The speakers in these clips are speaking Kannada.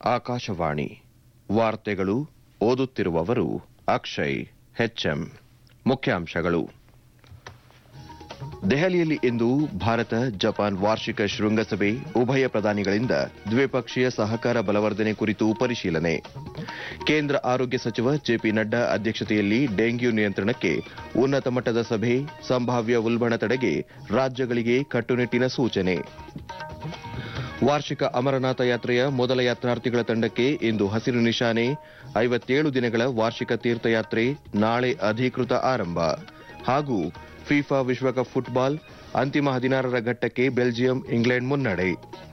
ಆಕಾಶವಾಣಿ ವಾರ್ತೆಗಳು ಓದುತ್ತಿರುವವರು ಅಕ್ಷಯ್ ಹೆಚ್ಎಂ ಮುಖ್ಯಾಂಶಗಳು ದೆಹಲಿಯಲ್ಲಿ ಇಂದು ಭಾರತ ಜಪಾನ್ ವಾರ್ಷಿಕ ಶೃಂಗಸಭೆ ಉಭಯ ಪ್ರಧಾನಿಗಳಿಂದ ದ್ವಿಪಕ್ಷೀಯ ಸಹಕಾರ ಬಲವರ್ಧನೆ ಕುರಿತು ಪರಿಶೀಲನೆ ಕೇಂದ್ರ ಆರೋಗ್ಯ ಸಚಿವ ಜೆಪಿ ನಡ್ಡಾ ಅಧ್ಯಕ್ಷತೆಯಲ್ಲಿ ಡೆಂಗ್ಯೂ ನಿಯಂತ್ರಣಕ್ಕೆ ಉನ್ನತ ಮಟ್ಟದ ಸಭೆ ಸಂಭಾವ್ಯ ಉಲ್ಬಣ ತಡೆಗೆ ರಾಜ್ಯಗಳಿಗೆ ಕಟ್ಟುನಿಟ್ಟಿನ ಸೂಚನೆ ವಾರ್ಷಿಕ ಅಮರನಾಥ ಯಾತ್ರೆಯ ಮೊದಲ ಯಾತ್ರಾರ್ಥಿಗಳ ತಂಡಕ್ಕೆ ಇಂದು ಹಸಿರು ನಿಶಾನೆ ಐವತ್ತೇಳು ದಿನಗಳ ವಾರ್ಷಿಕ ತೀರ್ಥಯಾತ್ರೆ ನಾಳೆ ಅಧಿಕೃತ ಆರಂಭ ಹಾಗೂ ಫಿಫಾ ವಿಶ್ವಕಪ್ ಫುಟ್ಬಾಲ್ ಅಂತಿಮ ಹದಿನಾರರ ಘಟ್ಟಕ್ಕೆ ಬೆಲ್ಜಿಯಂ ಇಂಗ್ಲೆಂಡ್ ಮುನ್ನಡೆ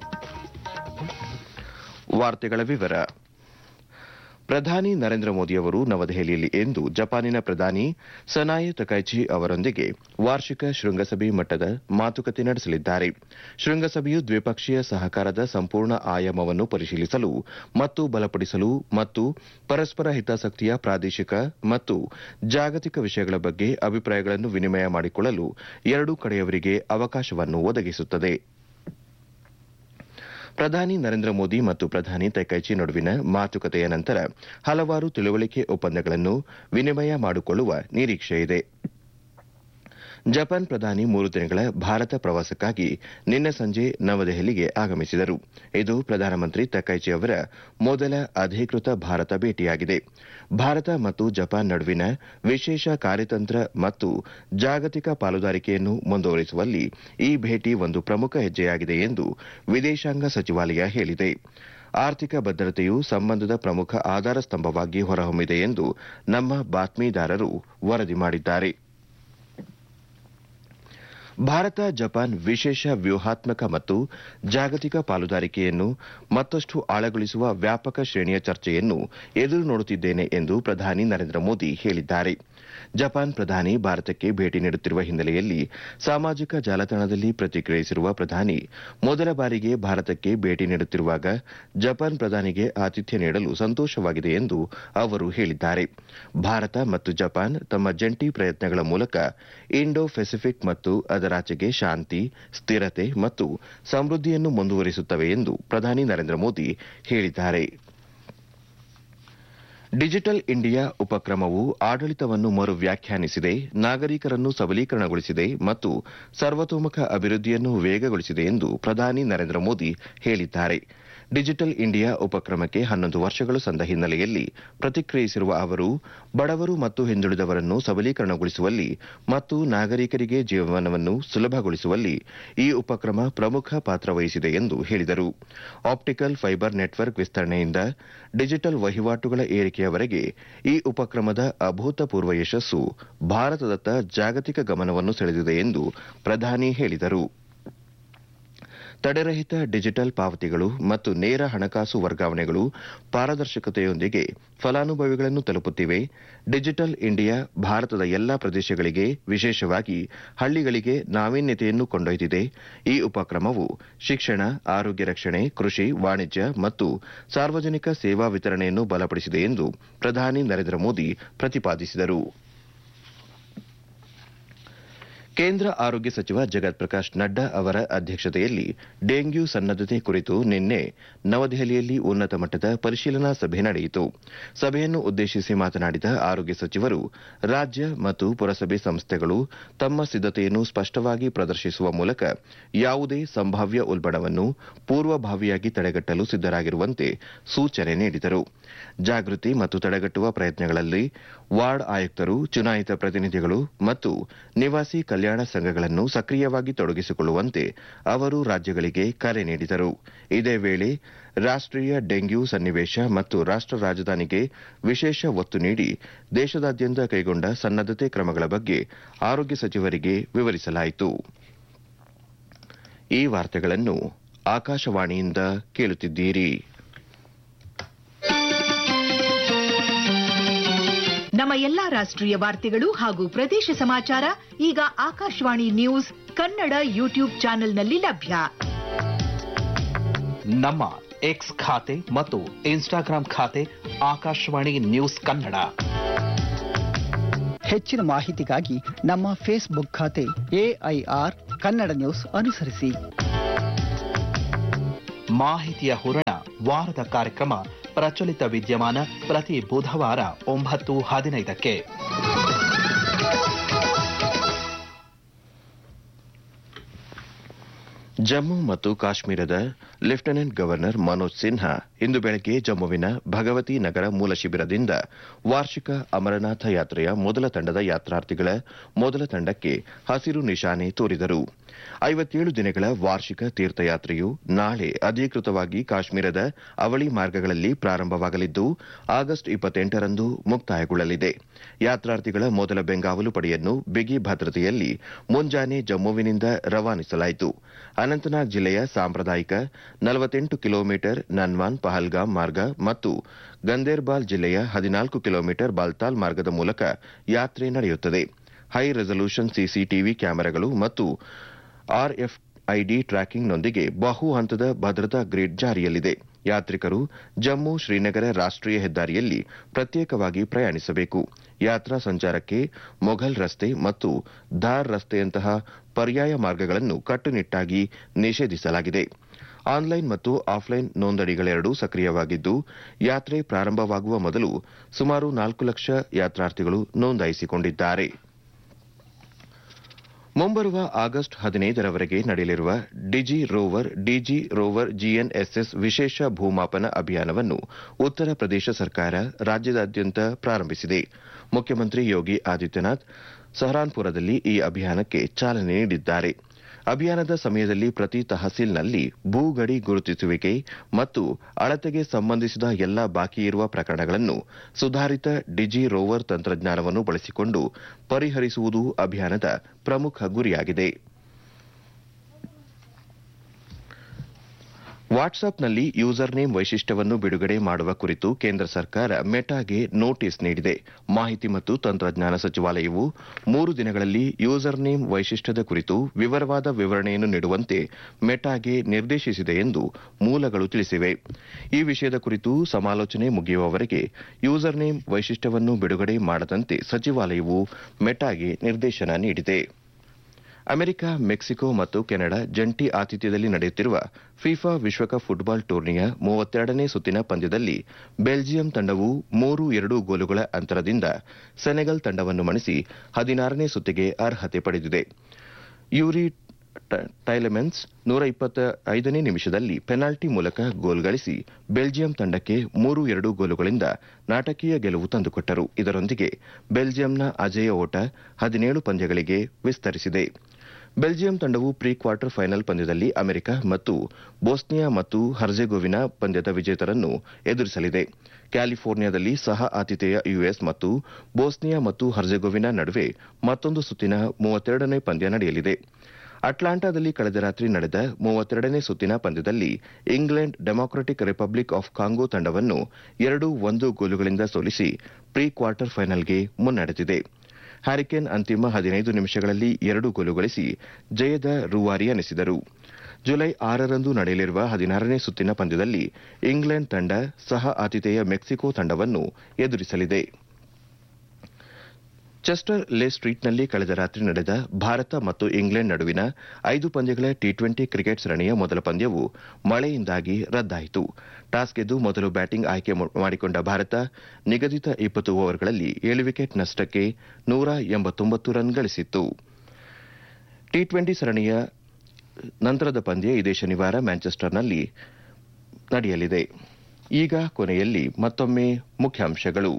ವಾರ್ತೆಗಳ ವಿವರ ಪ್ರಧಾನಿ ನರೇಂದ್ರ ಮೋದಿಯವರು ನವದೆಹಲಿಯಲ್ಲಿ ಇಂದು ಜಪಾನಿನ ಪ್ರಧಾನಿ ಸನಾಯೆ ತಕೈಚಿ ಅವರೊಂದಿಗೆ ವಾರ್ಷಿಕ ಶೃಂಗಸಭೆ ಮಟ್ಟದ ಮಾತುಕತೆ ನಡೆಸಲಿದ್ದಾರೆ ಶೃಂಗಸಭೆಯು ದ್ವಿಪಕ್ಷೀಯ ಸಹಕಾರದ ಸಂಪೂರ್ಣ ಆಯಾಮವನ್ನು ಪರಿಶೀಲಿಸಲು ಮತ್ತು ಬಲಪಡಿಸಲು ಮತ್ತು ಪರಸ್ಪರ ಹಿತಾಸಕ್ತಿಯ ಪ್ರಾದೇಶಿಕ ಮತ್ತು ಜಾಗತಿಕ ವಿಷಯಗಳ ಬಗ್ಗೆ ಅಭಿಪ್ರಾಯಗಳನ್ನು ವಿನಿಮಯ ಮಾಡಿಕೊಳ್ಳಲು ಎರಡೂ ಕಡೆಯವರಿಗೆ ಅವಕಾಶವನ್ನು ಒದಗಿಸುತ್ತದೆ ಪ್ರಧಾನಿ ನರೇಂದ್ರ ಮೋದಿ ಮತ್ತು ಪ್ರಧಾನಿ ತೈಕೈಚಿ ನಡುವಿನ ಮಾತುಕತೆಯ ನಂತರ ಹಲವಾರು ತಿಳುವಳಿಕೆ ಒಪ್ಪಂದಗಳನ್ನು ವಿನಿಮಯ ಮಾಡಿಕೊಳ್ಳುವ ನಿರೀಕ್ಷೆಯಿದೆ ಜಪಾನ್ ಪ್ರಧಾನಿ ಮೂರು ದಿನಗಳ ಭಾರತ ಪ್ರವಾಸಕ್ಕಾಗಿ ನಿನ್ನೆ ಸಂಜೆ ನವದೆಹಲಿಗೆ ಆಗಮಿಸಿದರು ಇದು ಪ್ರಧಾನಮಂತ್ರಿ ತಕೈಚಿ ಅವರ ಮೊದಲ ಅಧಿಕೃತ ಭಾರತ ಭೇಟಿಯಾಗಿದೆ ಭಾರತ ಮತ್ತು ಜಪಾನ್ ನಡುವಿನ ವಿಶೇಷ ಕಾರ್ಯತಂತ್ರ ಮತ್ತು ಜಾಗತಿಕ ಪಾಲುದಾರಿಕೆಯನ್ನು ಮುಂದುವರಿಸುವಲ್ಲಿ ಈ ಭೇಟಿ ಒಂದು ಪ್ರಮುಖ ಹೆಜ್ಜೆಯಾಗಿದೆ ಎಂದು ವಿದೇಶಾಂಗ ಸಚಿವಾಲಯ ಹೇಳಿದೆ ಆರ್ಥಿಕ ಭದ್ರತೆಯು ಸಂಬಂಧದ ಪ್ರಮುಖ ಆಧಾರ ಸ್ತಂಭವಾಗಿ ಹೊರಹೊಮ್ಮಿದೆ ಎಂದು ನಮ್ಮ ಬಾತ್ಮೀದಾರರು ವರದಿ ಮಾಡಿದ್ದಾರೆ ಭಾರತ ಜಪಾನ್ ವಿಶೇಷ ವ್ಯೂಹಾತ್ಮಕ ಮತ್ತು ಜಾಗತಿಕ ಪಾಲುದಾರಿಕೆಯನ್ನು ಮತ್ತಷ್ಟು ಆಳಗೊಳಿಸುವ ವ್ಯಾಪಕ ಶ್ರೇಣಿಯ ಚರ್ಚೆಯನ್ನು ಎದುರು ನೋಡುತ್ತಿದ್ದೇನೆ ಎಂದು ಪ್ರಧಾನಿ ನರೇಂದ್ರ ಮೋದಿ ಹೇಳಿದ್ದಾರೆ ಜಪಾನ್ ಪ್ರಧಾನಿ ಭಾರತಕ್ಕೆ ಭೇಟಿ ನೀಡುತ್ತಿರುವ ಹಿನ್ನೆಲೆಯಲ್ಲಿ ಸಾಮಾಜಿಕ ಜಾಲತಾಣದಲ್ಲಿ ಪ್ರತಿಕ್ರಿಯಿಸಿರುವ ಪ್ರಧಾನಿ ಮೊದಲ ಬಾರಿಗೆ ಭಾರತಕ್ಕೆ ಭೇಟಿ ನೀಡುತ್ತಿರುವಾಗ ಜಪಾನ್ ಪ್ರಧಾನಿಗೆ ಆತಿಥ್ಯ ನೀಡಲು ಸಂತೋಷವಾಗಿದೆ ಎಂದು ಅವರು ಹೇಳಿದ್ದಾರೆ ಭಾರತ ಮತ್ತು ಜಪಾನ್ ತಮ್ಮ ಜಂಟಿ ಪ್ರಯತ್ನಗಳ ಮೂಲಕ ಇಂಡೋ ಪೆಸಿಫಿಕ್ ಮತ್ತು ಅದರಾಚೆಗೆ ಶಾಂತಿ ಸ್ಥಿರತೆ ಮತ್ತು ಸಮೃದ್ಧಿಯನ್ನು ಮುಂದುವರಿಸುತ್ತವೆ ಎಂದು ಪ್ರಧಾನಿ ನರೇಂದ್ರ ಮೋದಿ ಹೇಳಿದ್ದಾರೆ ಡಿಜಿಟಲ್ ಇಂಡಿಯಾ ಉಪಕ್ರಮವು ಆಡಳಿತವನ್ನು ಮರು ವ್ಯಾಖ್ಯಾನಿಸಿದೆ ನಾಗರಿಕರನ್ನು ಸಬಲೀಕರಣಗೊಳಿಸಿದೆ ಮತ್ತು ಸರ್ವತೋಮುಖ ಅಭಿವೃದ್ಧಿಯನ್ನು ವೇಗಗೊಳಿಸಿದೆ ಎಂದು ಪ್ರಧಾನಿ ನರೇಂದ್ರ ಮೋದಿ ಹೇಳಿದ್ದಾರೆ ಡಿಜಿಟಲ್ ಇಂಡಿಯಾ ಉಪಕ್ರಮಕ್ಕೆ ಹನ್ನೊಂದು ವರ್ಷಗಳು ಸಂದ ಹಿನ್ನೆಲೆಯಲ್ಲಿ ಪ್ರತಿಕ್ರಿಯಿಸಿರುವ ಅವರು ಬಡವರು ಮತ್ತು ಹಿಂದುಳಿದವರನ್ನು ಸಬಲೀಕರಣಗೊಳಿಸುವಲ್ಲಿ ಮತ್ತು ನಾಗರಿಕರಿಗೆ ಜೀವನವನ್ನು ಸುಲಭಗೊಳಿಸುವಲ್ಲಿ ಈ ಉಪಕ್ರಮ ಪ್ರಮುಖ ಪಾತ್ರ ವಹಿಸಿದೆ ಎಂದು ಹೇಳಿದರು ಆಪ್ಟಿಕಲ್ ಫೈಬರ್ ನೆಟ್ವರ್ಕ್ ವಿಸ್ತರಣೆಯಿಂದ ಡಿಜಿಟಲ್ ವಹಿವಾಟುಗಳ ಏರಿಕೆಯವರೆಗೆ ಈ ಉಪಕ್ರಮದ ಅಭೂತಪೂರ್ವ ಯಶಸ್ಸು ಭಾರತದತ್ತ ಜಾಗತಿಕ ಗಮನವನ್ನು ಸೆಳೆದಿದೆ ಎಂದು ಪ್ರಧಾನಿ ಹೇಳಿದರು ತಡೆರಹಿತ ಡಿಜಿಟಲ್ ಪಾವತಿಗಳು ಮತ್ತು ನೇರ ಹಣಕಾಸು ವರ್ಗಾವಣೆಗಳು ಪಾರದರ್ಶಕತೆಯೊಂದಿಗೆ ಫಲಾನುಭವಿಗಳನ್ನು ತಲುಪುತ್ತಿವೆ ಡಿಜಿಟಲ್ ಇಂಡಿಯಾ ಭಾರತದ ಎಲ್ಲಾ ಪ್ರದೇಶಗಳಿಗೆ ವಿಶೇಷವಾಗಿ ಹಳ್ಳಿಗಳಿಗೆ ನಾವೀನ್ಯತೆಯನ್ನು ಕೊಂಡೊಯ್ದಿದೆ ಈ ಉಪಕ್ರಮವು ಶಿಕ್ಷಣ ಆರೋಗ್ಯ ರಕ್ಷಣೆ ಕೃಷಿ ವಾಣಿಜ್ಯ ಮತ್ತು ಸಾರ್ವಜನಿಕ ಸೇವಾ ವಿತರಣೆಯನ್ನು ಬಲಪಡಿಸಿದೆ ಎಂದು ಪ್ರಧಾನಿ ನರೇಂದ್ರ ಮೋದಿ ಪ್ರತಿಪಾದಿಸಿದರು ಕೇಂದ್ರ ಆರೋಗ್ಯ ಸಚಿವ ಜಗತ್ ಪ್ರಕಾಶ್ ನಡ್ಡಾ ಅವರ ಅಧ್ಯಕ್ಷತೆಯಲ್ಲಿ ಡೆಂಗ್ಯೂ ಸನ್ನದ್ದತೆ ಕುರಿತು ನಿನ್ನೆ ನವದೆಹಲಿಯಲ್ಲಿ ಉನ್ನತ ಮಟ್ಟದ ಪರಿಶೀಲನಾ ಸಭೆ ನಡೆಯಿತು ಸಭೆಯನ್ನು ಉದ್ದೇಶಿಸಿ ಮಾತನಾಡಿದ ಆರೋಗ್ಯ ಸಚಿವರು ರಾಜ್ಯ ಮತ್ತು ಪುರಸಭೆ ಸಂಸ್ಥೆಗಳು ತಮ್ಮ ಸಿದ್ದತೆಯನ್ನು ಸ್ಪಷ್ಟವಾಗಿ ಪ್ರದರ್ಶಿಸುವ ಮೂಲಕ ಯಾವುದೇ ಸಂಭಾವ್ಯ ಉಲ್ಬಣವನ್ನು ಪೂರ್ವಭಾವಿಯಾಗಿ ತಡೆಗಟ್ಟಲು ಸಿದ್ದರಾಗಿರುವಂತೆ ಸೂಚನೆ ನೀಡಿದರು ಜಾಗೃತಿ ಮತ್ತು ತಡೆಗಟ್ಟುವ ಪ್ರಯತ್ನಗಳಲ್ಲಿ ವಾರ್ಡ್ ಆಯುಕ್ತರು ಚುನಾಯಿತ ಪ್ರತಿನಿಧಿಗಳು ಮತ್ತು ನಿವಾಸಿ ಕಲ್ಯಾಣ ಸಂಘಗಳನ್ನು ಸಕ್ರಿಯವಾಗಿ ತೊಡಗಿಸಿಕೊಳ್ಳುವಂತೆ ಅವರು ರಾಜ್ಯಗಳಿಗೆ ಕರೆ ನೀಡಿದರು ಇದೇ ವೇಳೆ ರಾಷ್ಟೀಯ ಡೆಂಗ್ಯೂ ಸನ್ನಿವೇಶ ಮತ್ತು ರಾಷ್ಟ ರಾಜಧಾನಿಗೆ ವಿಶೇಷ ಒತ್ತು ನೀಡಿ ದೇಶದಾದ್ಯಂತ ಕೈಗೊಂಡ ಸನ್ನದ್ದತೆ ಕ್ರಮಗಳ ಬಗ್ಗೆ ಆರೋಗ್ಯ ಸಚಿವರಿಗೆ ವಿವರಿಸಲಾಯಿತು ಈ ವಾರ್ತೆಗಳನ್ನು ಆಕಾಶವಾಣಿಯಿಂದ ಕೇಳುತ್ತಿದ್ದೀರಿ ನಮ್ಮ ಎಲ್ಲಾ ರಾಷ್ಟ್ರೀಯ ವಾರ್ತೆಗಳು ಹಾಗೂ ಪ್ರದೇಶ ಸಮಾಚಾರ ಈಗ ಆಕಾಶವಾಣಿ ನ್ಯೂಸ್ ಕನ್ನಡ ಯೂಟ್ಯೂಬ್ ಚಾನೆಲ್ನಲ್ಲಿ ಲಭ್ಯ ನಮ್ಮ ಎಕ್ಸ್ ಖಾತೆ ಮತ್ತು ಇನ್ಸ್ಟಾಗ್ರಾಂ ಖಾತೆ ಆಕಾಶವಾಣಿ ನ್ಯೂಸ್ ಕನ್ನಡ ಹೆಚ್ಚಿನ ಮಾಹಿತಿಗಾಗಿ ನಮ್ಮ ಫೇಸ್ಬುಕ್ ಖಾತೆ ಎಐಆರ್ ಕನ್ನಡ ನ್ಯೂಸ್ ಅನುಸರಿಸಿ ಮಾಹಿತಿಯ ಹೂರಣ ವಾರದ ಕಾರ್ಯಕ್ರಮ ಪ್ರಚಲಿತ ವಿದ್ಯಮಾನ ಪ್ರತಿ ಬುಧವಾರ ಒಂಬತ್ತು ಹದಿನೈದಕ್ಕೆ ಜಮ್ಮು ಮತ್ತು ಕಾಶ್ಮೀರದ ಲೆಫ್ಟಿನೆಂಟ್ ಗವರ್ನರ್ ಮನೋಜ್ ಸಿನ್ಹಾ ಇಂದು ಬೆಳಗ್ಗೆ ಜಮ್ಮುವಿನ ಭಗವತಿ ನಗರ ಮೂಲ ಶಿಬಿರದಿಂದ ವಾರ್ಷಿಕ ಅಮರನಾಥ ಯಾತ್ರೆಯ ಮೊದಲ ತಂಡದ ಯಾತ್ರಾರ್ಥಿಗಳ ಮೊದಲ ತಂಡಕ್ಕೆ ಹಸಿರು ನಿಶಾನೆ ತೋರಿದರು ಐವತ್ತೇಳು ದಿನಗಳ ವಾರ್ಷಿಕ ತೀರ್ಥಯಾತ್ರೆಯು ನಾಳೆ ಅಧಿಕೃತವಾಗಿ ಕಾಶ್ಮೀರದ ಅವಳಿ ಮಾರ್ಗಗಳಲ್ಲಿ ಪ್ರಾರಂಭವಾಗಲಿದ್ದು ಆಗಸ್ಟ್ ಇಪ್ಪತ್ತೆಂಟರಂದು ಮುಕ್ತಾಯಗೊಳ್ಳಲಿದೆ ಯಾತ್ರಾರ್ಥಿಗಳ ಮೊದಲ ಬೆಂಗಾವಲು ಪಡೆಯನ್ನು ಬಿಗಿ ಭದ್ರತೆಯಲ್ಲಿ ಮುಂಜಾನೆ ಜಮ್ಮುವಿನಿಂದ ರವಾನಿಸಲಾಯಿತು ಅನಂತನಾಗ್ ಜಿಲ್ಲೆಯ ಸಾಂಪ್ರದಾಯಿಕ ನಲವತ್ತೆಂಟು ಕಿಲೋಮೀಟರ್ ನನ್ವಾನ್ ಪಹಲ್ಗಾಮ್ ಮಾರ್ಗ ಮತ್ತು ಗಂದೇರ್ಬಾಲ್ ಜಿಲ್ಲೆಯ ಹದಿನಾಲ್ಕು ಕಿಲೋಮೀಟರ್ ಬಾಲ್ತಾಲ್ ಮಾರ್ಗದ ಮೂಲಕ ಯಾತ್ರೆ ನಡೆಯುತ್ತದೆ ಹೈ ರೆಸಲ್ಯೂಷನ್ ಸಿಸಿಟಿವಿ ಕ್ಯಾಮೆರಾಗಳು ಮತ್ತು ಆರ್ಎಫ್ಐಡಿ ಟ್ರ್ಯಾಕಿಂಗ್ನೊಂದಿಗೆ ಬಹು ಹಂತದ ಭದ್ರತಾ ಗ್ರಿಡ್ ಜಾರಿಯಲ್ಲಿದೆ ಯಾತ್ರಿಕರು ಜಮ್ಮು ಶ್ರೀನಗರ ರಾಷ್ಟೀಯ ಹೆದ್ದಾರಿಯಲ್ಲಿ ಪ್ರತ್ಯೇಕವಾಗಿ ಪ್ರಯಾಣಿಸಬೇಕು ಯಾತ್ರಾ ಸಂಚಾರಕ್ಕೆ ಮೊಘಲ್ ರಸ್ತೆ ಮತ್ತು ಧಾರ್ ರಸ್ತೆಯಂತಹ ಪರ್ಯಾಯ ಮಾರ್ಗಗಳನ್ನು ಕಟ್ಟುನಿಟ್ಟಾಗಿ ನಿಷೇಧಿಸಲಾಗಿದೆ ಆನ್ಲೈನ್ ಮತ್ತು ಆಫ್ಲೈನ್ ನೋಂದಣಿಗಳೆರಡೂ ಸಕ್ರಿಯವಾಗಿದ್ದು ಯಾತ್ರೆ ಪ್ರಾರಂಭವಾಗುವ ಮೊದಲು ಸುಮಾರು ನಾಲ್ಕು ಲಕ್ಷ ಯಾತ್ರಾರ್ಥಿಗಳು ನೋಂದಾಯಿಸಿಕೊಂಡಿದ್ದಾರೆ ಮುಂಬರುವ ಆಗಸ್ಟ್ ಹದಿನೈದರವರೆಗೆ ನಡೆಯಲಿರುವ digi rover digi rover GNSS ವಿಶೇಷ ಭೂಮಾಪನ ಅಭಿಯಾನವನ್ನು ಉತ್ತರ ಪ್ರದೇಶ ಸರ್ಕಾರ ರಾಜ್ಯದಾದ್ಯಂತ ಪ್ರಾರಂಭಿಸಿದೆ ಮುಖ್ಯಮಂತ್ರಿ ಯೋಗಿ ಆದಿತ್ಯನಾಥ್ ಸಹರಾನ್ಪುರದಲ್ಲಿ ಈ ಅಭಿಯಾನಕ್ಕೆ ಚಾಲನೆ ನೀಡಿದ್ದಾರೆ ಅಭಿಯಾನದ ಸಮಯದಲ್ಲಿ ಪ್ರತಿ ತಹಸೀಲ್ನಲ್ಲಿ ಭೂಗಡಿ ಗುರುತಿಸುವಿಕೆ ಮತ್ತು ಅಳತೆಗೆ ಸಂಬಂಧಿಸಿದ ಎಲ್ಲಾ ಬಾಕಿ ಇರುವ ಪ್ರಕರಣಗಳನ್ನು ಸುಧಾರಿತ ಡಿಜಿ ರೋವರ್ ತಂತ್ರಜ್ಞಾನವನ್ನು ಬಳಸಿಕೊಂಡು ಪರಿಹರಿಸುವುದು ಅಭಿಯಾನದ ಪ್ರಮುಖ ಗುರಿಯಾಗಿದೆ ವಾಟ್ಸ್ಆಪ್ನಲ್ಲಿ ಯೂಸರ್ ನೇಮ್ ವೈಶಿಷ್ಟ್ಯವನ್ನು ಬಿಡುಗಡೆ ಮಾಡುವ ಕುರಿತು ಕೇಂದ್ರ ಸರ್ಕಾರ ಮೆಟಾಗೆ ನೋಟಿಸ್ ನೀಡಿದೆ ಮಾಹಿತಿ ಮತ್ತು ತಂತ್ರಜ್ಞಾನ ಸಚಿವಾಲಯವು ಮೂರು ದಿನಗಳಲ್ಲಿ ಯೂಸರ್ ನೇಮ್ ವೈಶಿಷ್ಟ್ಯದ ಕುರಿತು ವಿವರವಾದ ವಿವರಣೆಯನ್ನು ನೀಡುವಂತೆ ಮೆಟಾಗೆ ನಿರ್ದೇಶಿಸಿದೆ ಎಂದು ಮೂಲಗಳು ತಿಳಿಸಿವೆ ಈ ವಿಷಯದ ಕುರಿತು ಸಮಾಲೋಚನೆ ಮುಗಿಯುವವರೆಗೆ ಯೂಸರ್ ನೇಮ್ ವೈಶಿಷ್ಟ್ಯವನ್ನು ಬಿಡುಗಡೆ ಮಾಡದಂತೆ ಸಚಿವಾಲಯವು ಮೆಟಾಗೆ ನಿರ್ದೇಶನ ನೀಡಿದೆ ಅಮೆರಿಕ ಮೆಕ್ಸಿಕೋ ಮತ್ತು ಕೆನಡಾ ಜಂಟಿ ಆತಿಥ್ಯದಲ್ಲಿ ನಡೆಯುತ್ತಿರುವ ಫಿಫಾ ವಿಶ್ವಕಪ್ ಫುಟ್ಬಾಲ್ ಟೂರ್ನಿಯ ಮೂವತ್ತೆರಡನೇ ಸುತ್ತಿನ ಪಂದ್ಯದಲ್ಲಿ ಬೆಲ್ಜಿಯಂ ತಂಡವು ಮೂರು ಎರಡು ಗೋಲುಗಳ ಅಂತರದಿಂದ ಸೆನೆಗಲ್ ತಂಡವನ್ನು ಮಣಿಸಿ ಹದಿನಾರನೇ ಸುತ್ತಿಗೆ ಅರ್ಹತೆ ಪಡೆದಿದೆ ಯೂರಿ ಟೈಲೆಮೆನ್ಸ್ ನೂರ ಇಪ್ಪತ್ತ ಐದನೇ ನಿಮಿಷದಲ್ಲಿ ಪೆನಾಲ್ಟಿ ಮೂಲಕ ಗೋಲ್ ಗಳಿಸಿ ಬೆಲ್ಜಿಯಂ ತಂಡಕ್ಕೆ ಮೂರು ಎರಡು ಗೋಲುಗಳಿಂದ ನಾಟಕೀಯ ಗೆಲುವು ತಂದುಕೊಟ್ಟರು ಇದರೊಂದಿಗೆ ಬೆಲ್ಜಿಯಂನ ಅಜೇಯ ಓಟ ಹದಿನೇಳು ಪಂದ್ಯಗಳಿಗೆ ವಿಸ್ತರಿಸಿದೆ ಬೆಲ್ಜಿಯಂ ತಂಡವು ಪ್ರೀ ಕ್ವಾರ್ಟರ್ ಫೈನಲ್ ಪಂದ್ಯದಲ್ಲಿ ಅಮೆರಿಕ ಮತ್ತು ಬೋಸ್ನಿಯಾ ಮತ್ತು ಹರ್ಜೆಗೋವಿನಾ ಪಂದ್ಯದ ವಿಜೇತರನ್ನು ಎದುರಿಸಲಿದೆ ಕ್ಯಾಲಿಫೋರ್ನಿಯಾದಲ್ಲಿ ಸಹ ಆತಿಥೇಯ ಯುಎಸ್ ಮತ್ತು ಬೋಸ್ನಿಯಾ ಮತ್ತು ಹರ್ಜೆಗೋವಿನಾ ನಡುವೆ ಮತ್ತೊಂದು ಸುತ್ತಿನ ಮೂವತ್ತೆರಡನೇ ಪಂದ್ಯ ನಡೆಯಲಿದೆ ಅಟ್ಲಾಂಟಾದಲ್ಲಿ ಕಳೆದ ರಾತ್ರಿ ನಡೆದ ಮೂವತ್ತೆರಡನೇ ಸುತ್ತಿನ ಪಂದ್ಯದಲ್ಲಿ England Democratic Republic of Congo ತಂಡವನ್ನು ಎರಡು ಒಂದು ಗೋಲುಗಳಿಂದ ಸೋಲಿಸಿ ಪ್ರೀ ಕ್ವಾರ್ಟರ್ ಫೈನಲ್ಗೆ ಮುನ್ನಡೆದಿದೆ ಹ್ಯಾರಿಕೇನ್ ಅಂತಿಮ ಹದಿನೈದು ನಿಮಿಷಗಳಲ್ಲಿ ಎರಡು ಗೋಲು ಗಳಿಸಿ ಜಯದ ರೂವಾರಿ ಎನಿಸಿದರು ಜುಲೈ ಆರರಂದು ನಡೆಯಲಿರುವ ಹದಿನಾರನೇ ಸುತ್ತಿನ ಪಂದ್ಯದಲ್ಲಿ ಇಂಗ್ಲೆಂಡ್ ತಂಡ ಸಹ ಆತಿಥೇಯ ಮೆಕ್ಸಿಕೋ ತಂಡವನ್ನು ಎದುರಿಸಲಿದೆ ಚೆಸ್ಟರ್ ಲೇ ಸ್ಟ್ರೀಟ್ನಲ್ಲಿ ಕಳೆದ ರಾತ್ರಿ ನಡೆದ ಭಾರತ ಮತ್ತು ಇಂಗ್ಲೆಂಡ್ ನಡುವಿನ ಐದು ಪಂದ್ಯಗಳ ಟಿ ಟ್ವೆಂಟಿ ಕ್ರಿಕೆಟ್ ಸರಣಿಯ ಮೊದಲ ಪಂದ್ಯವು ಮಳೆಯಿಂದಾಗಿ ರದ್ದಾಯಿತು ಟಾಸ್ ಗೆದ್ದು ಮೊದಲು ಬ್ಯಾಟಿಂಗ್ ಆಯ್ಕೆ ಮಾಡಿಕೊಂಡ ಭಾರತ ನಿಗದಿತ ಇಪ್ಪತ್ತು ಓವರ್ಗಳಲ್ಲಿ ಏಳು ವಿಕೆಟ್ ನಷ್ಟಕ್ಕೆ ನೂರ ಎಂಬತ್ತೊಂಬತ್ತು ರನ್ ಗಳಿಸಿತ್ತು ಟಿ ಟ್ವೆಂಟಿ ಸರಣಿಯ ನಂತರದ ಪಂದ್ಯ ಇದೇ ಶನಿವಾರ ಮ್ಯಾಂಚೆಸ್ಟರ್ನಲ್ಲಿ ನಡೆಯಲಿದೆ ಈಗ ಕೊನೆಯಲ್ಲಿ ಮತ್ತೊಮ್ಮೆ ಮುಖ್ಯಾಂಶಗಳು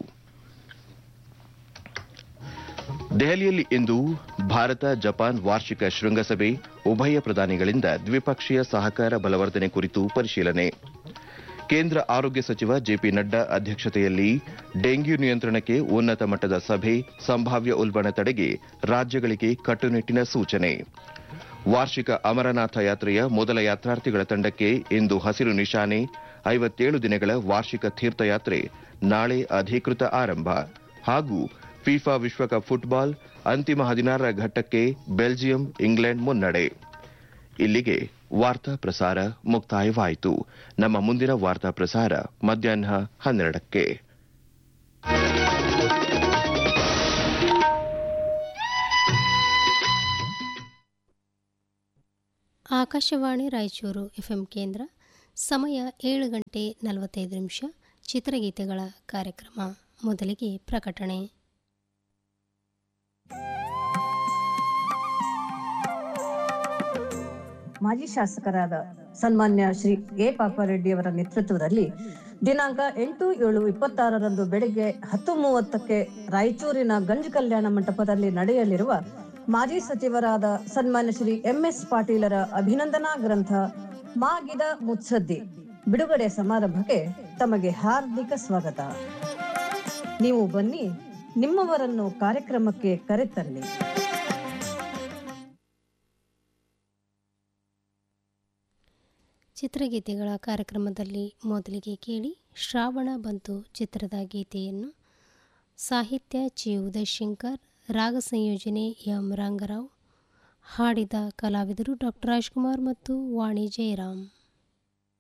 ದೆಹಲಿಯಲ್ಲಿ ಇಂದು ಭಾರತ ಜಪಾನ್ ವಾರ್ಷಿಕ ಶೃಂಗಸಭೆ ಉಭಯ ಪ್ರಧಾನಿಗಳಿಂದ ದ್ವಿಪಕ್ಷೀಯ ಸಹಕಾರ ಬಲವರ್ಧನೆ ಕುರಿತು ಪರಿಶೀಲನೆ ಕೇಂದ್ರ ಆರೋಗ್ಯ ಸಚಿವ ಜೆಪಿ ನಡ್ಡಾ ಅಧ್ಯಕ್ಷತೆಯಲ್ಲಿ ಡೆಂಗ್ಯೂ ನಿಯಂತ್ರಣಕ್ಕೆ ಉನ್ನತ ಮಟ್ಟದ ಸಭೆ ಸಂಭಾವ್ಯ ಉಲ್ಬಣ ತಡೆಗೆ ರಾಜ್ಯಗಳಿಗೆ ಕಟ್ಟುನಿಟ್ಟಿನ ಸೂಚನೆ ವಾರ್ಷಿಕ ಅಮರನಾಥ ಯಾತ್ರೆಯ ಮೊದಲ ಯಾತ್ರಾರ್ಥಿಗಳ ತಂಡಕ್ಕೆ ಇಂದು ಹಸಿರು ನಿಶಾನೆ ಐವತ್ತೇಳು ದಿನಗಳ ವಾರ್ಷಿಕ ತೀರ್ಥಯಾತ್ರೆ ನಾಳೆ ಅಧಿಕೃತ ಆರಂಭ ಹಾಗೂ ಫಿಫಾ ವಿಶ್ವಕಪ್ ಫುಟ್ಬಾಲ್ ಅಂತಿಮ ಹದಿನಾರರ ಘಟ್ಟಕ್ಕೆ ಬೆಲ್ಜಿಯಂ ಇಂಗ್ಲೆಂಡ್ ಮುನ್ನಡೆ ಇಲ್ಲಿಗೆ ವಾರ್ತಾ ಪ್ರಸಾರ ಮುಕ್ತಾಯವಾಯಿತು ನಮ್ಮ ಮುಂದಿನ ವಾರ್ತಾ ಪ್ರಸಾರ ಮಧ್ಯಾಹ್ನ ಹನ್ನೆರಡಕ್ಕೆ ಆಕಾಶವಾಣಿ ರಾಯಚೂರು ಎಫ್ಎಂ ಕೇಂದ್ರ ಸಮಯ ಏಳು ಗಂಟೆ ನಲವತ್ತೈದು ನಿಮಿಷ ಚಿತ್ರಗೀತೆಗಳ ಕಾರ್ಯಕ್ರಮ ಮೊದಲಿಗೆ ಪ್ರಕಟಣೆ ಮಾಜಿ ಶಾಸಕರಾದ ಸನ್ಮಾನ್ಯ ಶ್ರೀ ಎ ಪಾಪಾರೆಡ್ಡಿ ಅವರ ನೇತೃತ್ವದಲ್ಲಿ ದಿನಾಂಕ ಎಂಟು ಏಳು ಇಪ್ಪತ್ತಾರರಂದು ಬೆಳಗ್ಗೆ ಹತ್ತು ಮೂವತ್ತಕ್ಕೆ ರಾಯಚೂರಿನ ಗಂಜ್ ಕಲ್ಯಾಣ ಮಂಟಪದಲ್ಲಿ ನಡೆಯಲಿರುವ ಮಾಜಿ ಸಚಿವರಾದ ಸನ್ಮಾನ್ಯ ಶ್ರೀ ಎಂ ಎಸ್ ಪಾಟೀಲರ ಅಭಿನಂದನಾ ಗ್ರಂಥ ಮಾಗಿದ ಮುತ್ಸದ್ದಿ ಬಿಡುಗಡೆ ಸಮಾರಂಭಕ್ಕೆ ತಮಗೆ ಹಾರ್ದಿಕ ಸ್ವಾಗತ ನೀವು ಬನ್ನಿ ನಿಮ್ಮವರನ್ನು ಕಾರ್ಯಕ್ರಮಕ್ಕೆ ಕರೆತನ್ನಿ ಚಿತ್ರಗೀತೆಗಳ ಕಾರ್ಯಕ್ರಮದಲ್ಲಿ ಮೊದಲಿಗೆ ಕೇಳಿ ಶ್ರಾವಣ ಬಂತು ಚಿತ್ರದ ಗೀತೆಯನ್ನು ಸಾಹಿತ್ಯ ಚಿ ಉದಯಶಂಕರ್ ರಾಗ ಸಂಯೋಜನೆ ಎಂ ರಂಗರಾವ್ ಹಾಡಿದ ಕಲಾವಿದರು ಡಾಕ್ಟರ್ ರಾಜ್ಕುಮಾರ್ ಮತ್ತು ವಾಣಿ ಜಯರಾಮ್